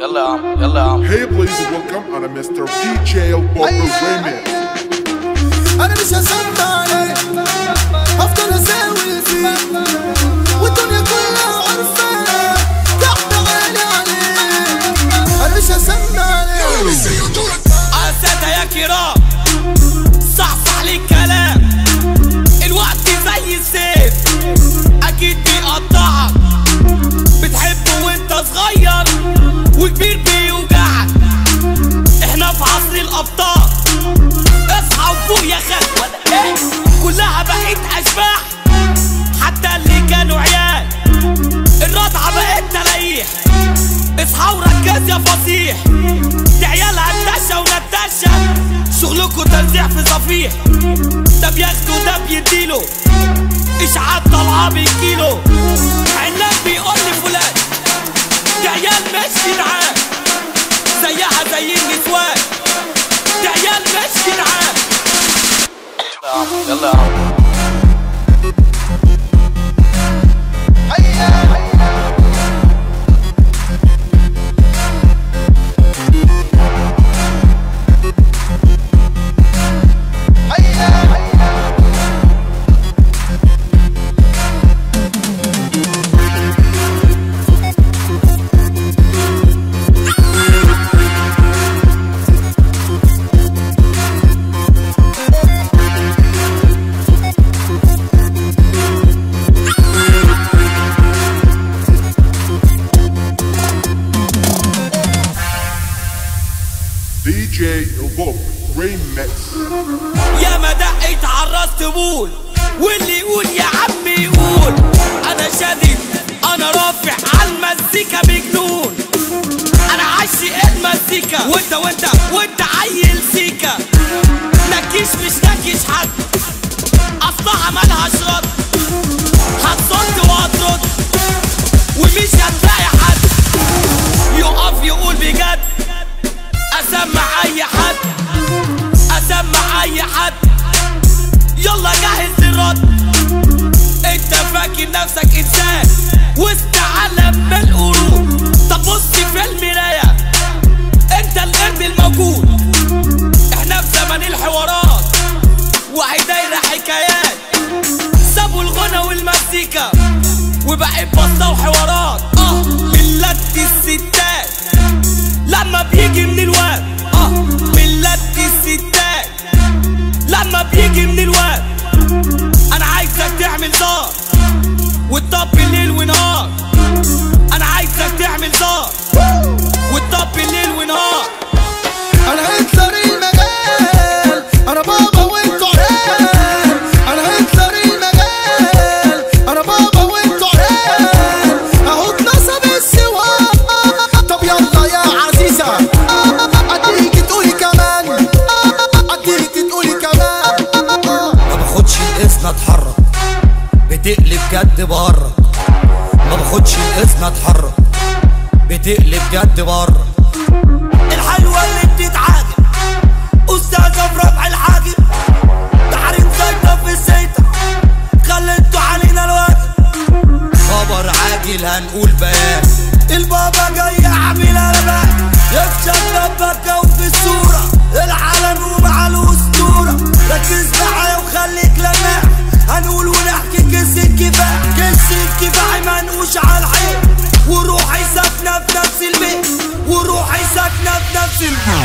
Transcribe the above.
يلا يا عم يلا يا عم Hey please welcome على مستر دي جي بوبر ريميكس انا مش هسمع عليك افضل اساوي فيك والدنيا كلها عارفاك تحت عيني عليك انا مش هسمع عليك أساتة يا كرام صحصح لي الكلام الوقت زي السيف أكيد بيقطعك بتحبه وانت صغير وكبير بيوجعك احنا في عصر الأبطال اصحى وفوق يا خال إيه؟ كلها بقت أشباح حتى اللي كانوا عيال الرضعة بقت تريح اصحى وركز يا فصيح دي عيال هتشة ونتشة شغلكوا تنزيع في صفيح ده بياخده ده بيديله اشعاع طالعة بالكيلو عناب بيقول لي فلان دي عيال مش جدعان زيها زي النسوان دي عيال مش جدعان يلا يا عم يلا يا عم دي جي بوب ريميكس يا ما دقيت عرست بول واللي يقول يا عم يقول انا شادد انا رافع على المزيكا بجنون انا عاشق المزيكا وانت وانت وانت عيل سيكا نكيش مش نكيش حد اصلها ملهاش رد هتصد وهترد ومش هتلاقي حد يقف يقول بجد اسمع اي حد اسمع اي حد يلا جهز للرد انت فاكر نفسك انسان وسط عالم من القرود طب بص في المرايه انت القرد الموجود احنا في زمن الحوارات وهي دايره حكايات سابوا الغنى والمزيكا وبقت بسطه وحوارات اه ملت الستات لما بيجي من الواد اه ملت الستات لما بيجي من الواد انا عايزك تعمل زار وتطبي ليل ونهار انا عايزك تعمل زار وتطبي ليل ونهار انا هتلر المجال انا بابا وانتوا عيال انا هتلر المجال انا بابا وانتوا عيال اهو اتنصب السواق طب يلا يا عزيزة اديكي تقولي كمان اديكي تقولي كمان ما باخدش الاذن اتحرك بتقلب جد بهرج ما باخدش الاذن اتحرك بتقلب جد بهرج الحلوة اللي بتتعاجب أستاذة في رفع الحاجب تحريم زيطة في الزيطة خليتوا علينا الوقت خبر عاجل هنقول بيان البابا جاي عامل قلبان يكشف دبكة وفي الصورة العالم ومع الأسطورة ركز معايا وخليك لماح هنقول ونحكي قصة كفاح قصة كفاح منقوش على العين وروحي ساكنة في نفس البيت وروحي ساكنة في نفس البيت